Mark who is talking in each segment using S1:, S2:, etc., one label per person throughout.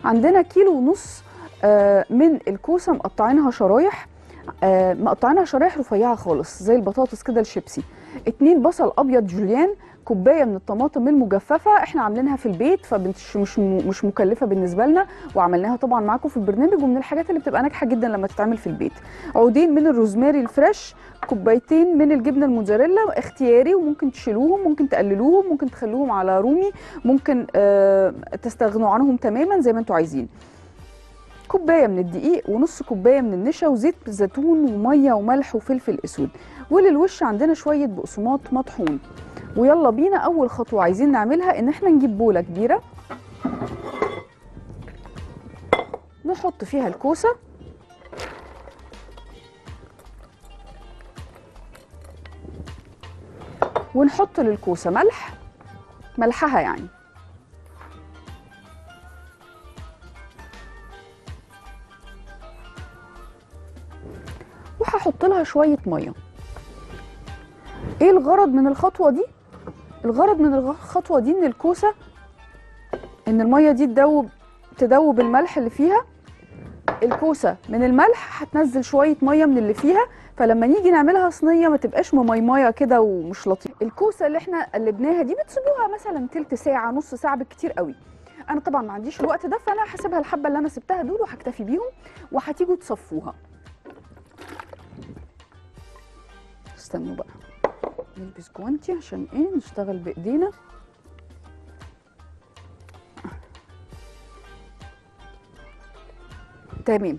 S1: عندنا كيلو ونص آه، من الكوسه مقطعينها شرايح آه، مقطعينها شرايح رفيعه خالص زي البطاطس كده الشيبسي اتنين بصل ابيض جوليان كوبايه من الطماطم المجففه احنا عاملينها في البيت فمش مش مش مكلفه بالنسبه لنا وعملناها طبعا معاكم في البرنامج ومن الحاجات اللي بتبقى ناجحه جدا لما تتعمل في البيت عودين من الروزماري الفريش كوبايتين من الجبنه الموتزاريلا اختياري وممكن تشيلوهم ممكن تقللوهم ممكن تخلوهم على رومي ممكن آه تستغنوا عنهم تماما زي ما انتوا عايزين كوبايه من الدقيق ونص كوبايه من النشا وزيت زيتون وميه وملح وفلفل اسود وللوش عندنا شويه بقسماط مطحون ويلا بينا اول خطوه عايزين نعملها ان احنا نجيب بوله كبيره نحط فيها الكوسه ونحط للكوسه ملح ملحها يعني وهحط لها شويه ميه ايه الغرض من الخطوه دي الغرض من الخطوه دي ان الكوسه ان الميه دي تدوب تدوب الملح اللي فيها الكوسه من الملح هتنزل شويه ميه من اللي فيها فلما نيجي نعملها صينيه ما تبقاش مميميه كده ومش لطيفه الكوسه اللي احنا قلبناها دي بتسيبوها مثلا تلت ساعه نص ساعه بالكتير قوي انا طبعا ما عنديش الوقت ده فانا هسيبها الحبه اللي انا سبتها دول وهكتفي بيهم وهتيجوا تصفوها استنوا بقى نلبس جوانتي عشان ايه نشتغل بايدينا تمام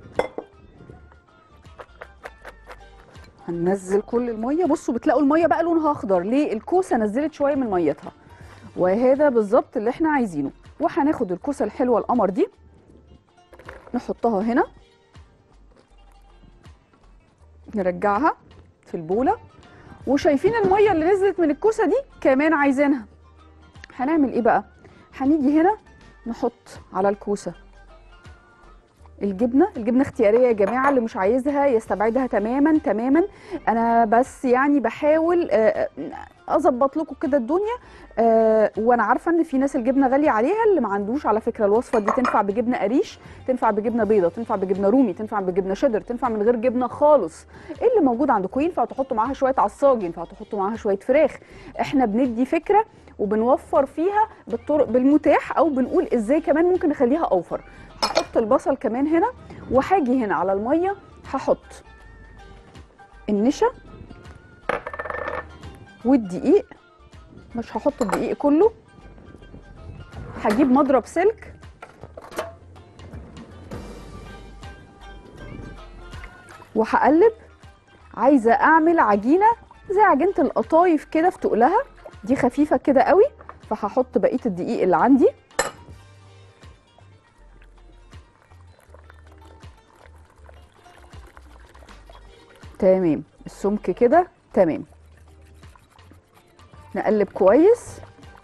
S1: هننزل كل الميه بصوا بتلاقوا الميه بقى لونها اخضر ليه الكوسه نزلت شويه من ميتها وهذا بالظبط اللي احنا عايزينه وهناخد الكوسه الحلوه القمر دي نحطها هنا نرجعها في البوله وشايفين الميه اللي نزلت من الكوسه دي كمان عايزينها هنعمل ايه بقى هنيجي هنا نحط على الكوسه الجبنه الجبنه اختياريه يا جماعه اللي مش عايزها يستبعدها تماما تماما انا بس يعني بحاول آه، اظبط لكم كده الدنيا آه، وانا عارفه ان في ناس الجبنه غاليه عليها اللي ما عندوش على فكره الوصفه دي تنفع بجبنه قريش تنفع بجبنه بيضه تنفع بجبنه رومي تنفع بجبنه شيدر تنفع من غير جبنه خالص ايه اللي موجود عندكم ينفع تحطوا معاها شويه عصاج ينفع تحطوا معاها شويه فراخ احنا بندي فكره وبنوفر فيها بالطرق بالمتاح او بنقول ازاي كمان ممكن نخليها اوفر هحط البصل كمان هنا وهاجي هنا على الميه هحط النشا والدقيق مش هحط الدقيق كله هجيب مضرب سلك وهقلب عايزه اعمل عجينه زي عجينه القطايف كده في تقلها دي خفيفه كده قوي فهحط بقيه الدقيق اللي عندي تمام السمك كده تمام نقلب كويس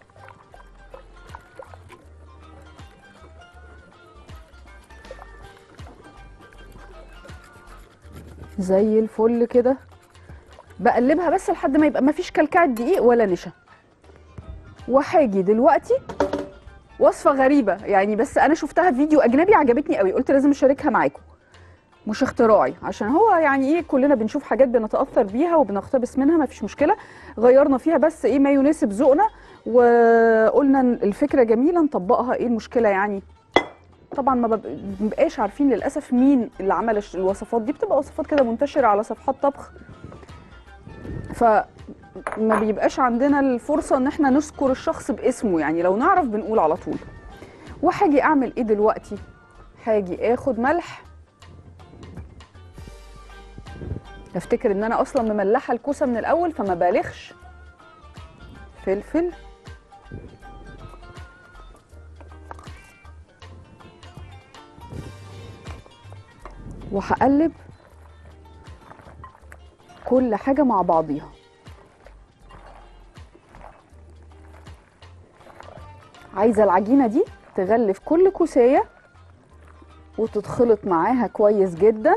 S1: زي الفل كده بقلبها بس لحد ما يبقى مفيش كلكعه دقيق ولا نشا وهاجي دلوقتي وصفه غريبه يعني بس انا شفتها في فيديو اجنبي عجبتني قوي قلت لازم اشاركها معاكم مش اختراعي عشان هو يعني ايه كلنا بنشوف حاجات بنتاثر بيها وبنقتبس منها مفيش مشكله غيرنا فيها بس ايه ما يناسب ذوقنا وقلنا إن الفكره جميله نطبقها ايه المشكله يعني طبعا ما بب- بنبقاش عارفين للاسف مين اللي عمل الش- الوصفات دي بتبقى وصفات كده منتشره على صفحات طبخ فما بيبقاش عندنا الفرصه ان احنا نذكر الشخص باسمه يعني لو نعرف بنقول على طول وهاجي اعمل ايه دلوقتي هاجي اخد ملح افتكر ان انا اصلا مملحه الكوسه من الاول فما بالغش فلفل وهقلب كل حاجه مع بعضيها عايزه العجينه دي تغلف كل كوسايه وتتخلط معاها كويس جدا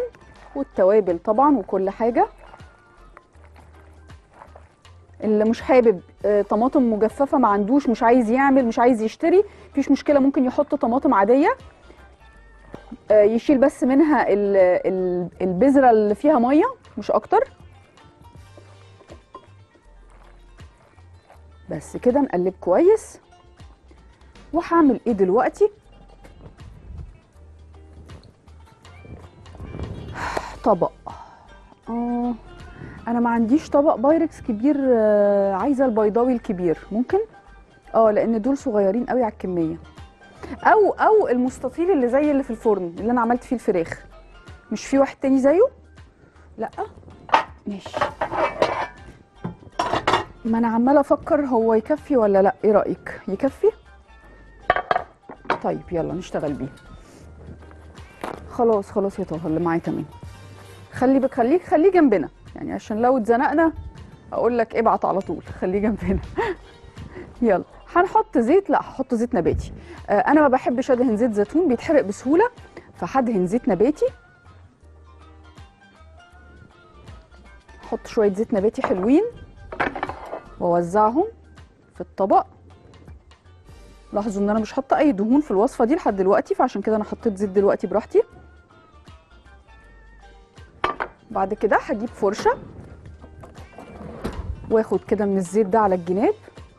S1: والتوابل طبعا وكل حاجه اللي مش حابب آه، طماطم مجففه ما عندوش مش عايز يعمل مش عايز يشتري مفيش مشكله ممكن يحط طماطم عاديه آه، يشيل بس منها ال- ال- البذره اللي فيها ميه مش اكتر بس كده نقلب كويس وهعمل ايه دلوقتي طبق اه انا ما عنديش طبق بايركس كبير آه، عايزه البيضاوي الكبير ممكن اه لان دول صغيرين قوي على الكميه او او المستطيل اللي زي اللي في الفرن اللي انا عملت فيه الفراخ مش في واحد تاني زيه لا ماشي ما انا عماله افكر هو يكفي ولا لا ايه رايك يكفي طيب يلا نشتغل بيه خلاص خلاص يا طه اللي معايا تمام خلي بك خليك خليه جنبنا يعني عشان لو اتزنقنا اقول لك ابعت على طول خليه جنبنا يلا هنحط زيت لا هحط زيت نباتي آه انا ما بحبش ادهن زيت زيتون بيتحرق بسهوله فهدهن زيت نباتي احط شويه زيت نباتي حلوين واوزعهم في الطبق لاحظوا ان انا مش حاطه اي دهون في الوصفه دي لحد دلوقتي فعشان كده انا حطيت زيت دلوقتي براحتي بعد كده هجيب فرشه واخد كده من الزيت ده على الجناب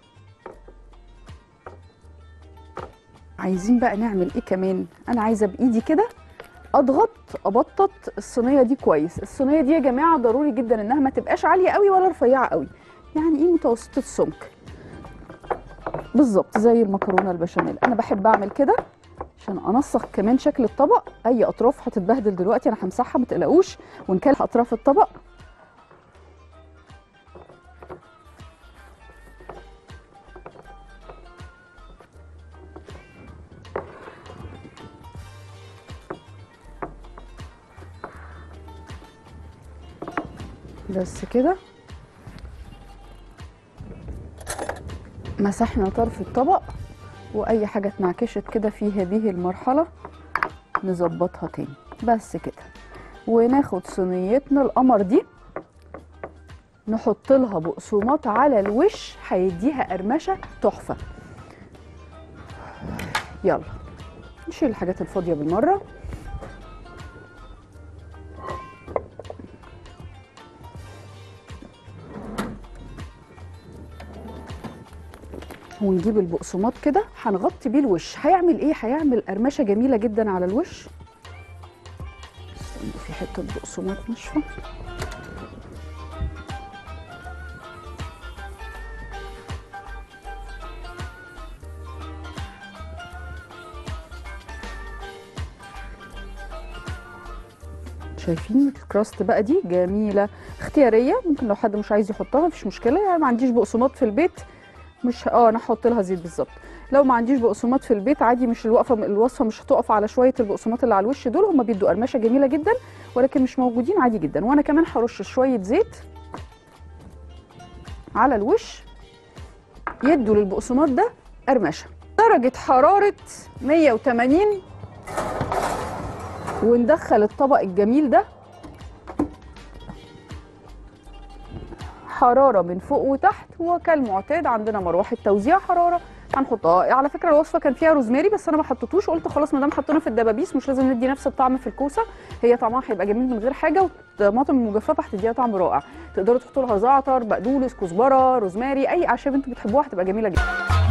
S1: عايزين بقى نعمل ايه كمان انا عايزه بايدي كده اضغط ابطط الصينيه دي كويس الصينيه دي يا جماعه ضروري جدا انها ما تبقاش عاليه قوي ولا رفيعه قوي يعني ايه متوسطه السمك بالظبط زي المكرونه البشاميل انا بحب اعمل كده عشان انسق كمان شكل الطبق اي اطراف هتتبهدل دلوقتي انا همسحها ما تقلقوش ونكلح اطراف الطبق بس كده مسحنا طرف الطبق واي حاجه اتنعكشت كده في هذه المرحله نظبطها تاني بس كده وناخد صينيتنا القمر دي نحط لها بقسماط على الوش هيديها قرمشه تحفه يلا نشيل الحاجات الفاضيه بالمره ونجيب البقسماط كده هنغطي بيه الوش هيعمل ايه هيعمل قرمشه جميله جدا على الوش استنى في حته بقسماط ناشفه شايفين الكراست بقى دي جميله اختياريه ممكن لو حد مش عايز يحطها مفيش مشكله يعني ما عنديش بقسماط في البيت مش اه انا هحط لها زيت بالظبط لو ما عنديش بقسماط في البيت عادي مش الوقفه الوصفه مش هتقف على شويه البقسماط اللي على الوش دول هم بيدوا قرمشه جميله جدا ولكن مش موجودين عادي جدا وانا كمان هرش شويه زيت على الوش يدوا للبقسماط ده قرمشه درجه حراره 180 وندخل الطبق الجميل ده حراره من فوق وتحت وكالمعتاد عندنا مروحه توزيع حراره هنحطها على فكره الوصفه كان فيها روزماري بس انا ما حطيتوش قلت خلاص ما دام حطينا في الدبابيس مش لازم ندي نفس الطعم في الكوسه هي طعمها هيبقى جميل من غير حاجه والطماطم المجففه هتديها طعم رائع تقدروا تحطوا لها زعتر بقدونس كزبره روزماري اي اعشاب انتوا بتحبوها هتبقى جميله جدا